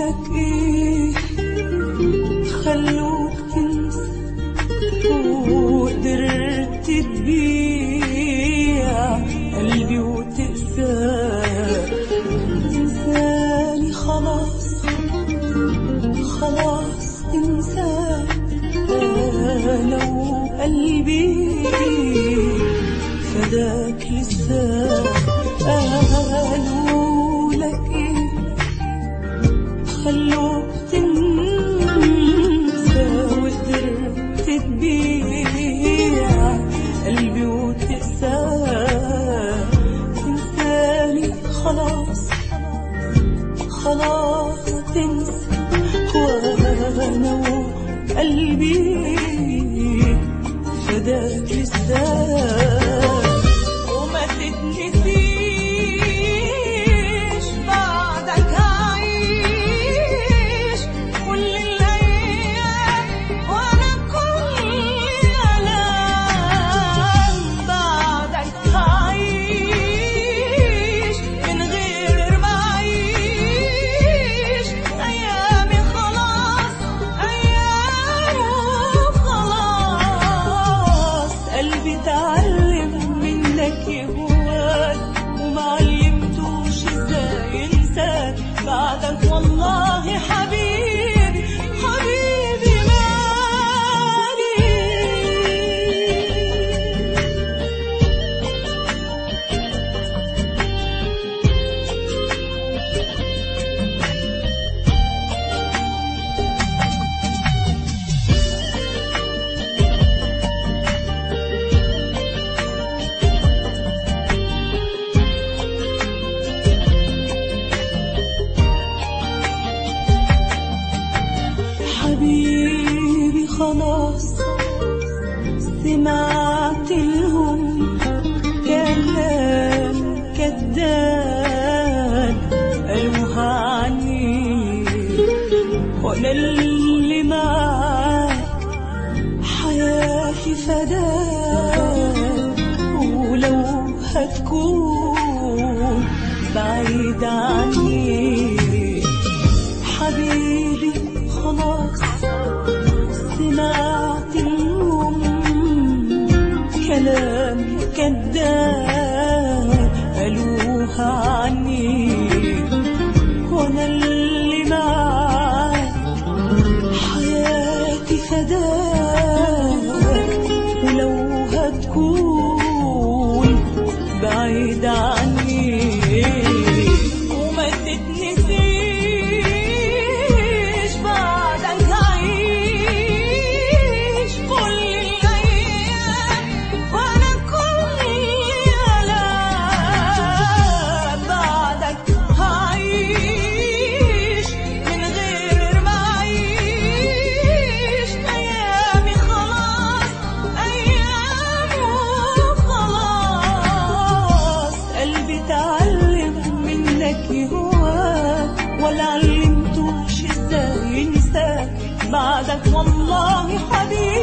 لك ايه خلوك تنسى وقدرت تبيع قلبي وتقسى تنساني خلاص خلاص تنسى انا وقلبي فداك لسه قالوا لك ايه خلوك تنسى وقدرت تبيع قلبي وتقسى تنساني خلاص خلاص تنسى وانا وقلبي فداك لسه وما تتنسيش بعدك هعيش كل الايام وانا كل الام بعدك هعيش من غير ما اعيش ايامي خلاص ايامي خلاص قلبي اتعلم منك يهواك وما علمتوش ازاي ينساك بعدك والله حبيبي حبيبي مالي حبيبي خلاص سمعت لهم كلام كذاب قالوها عني وانا اللي معاك حياتي فداك ولو هتكون بعيد عني حبيبي خلاص سمعت اليوم كلام كذاب قالوها عني وانا اللي معاك حياتي فداك ولو هتكون بعيد عني وما تتنسيش بعدك هعيش كل الايام وانا كل الالام بعدك هعيش من غير ما اعيش ايامي خلاص ايامي خلاص قلبي اتعلم منك يهواك ولا علمتوش ازاي ينساك بعدك والله حبيبي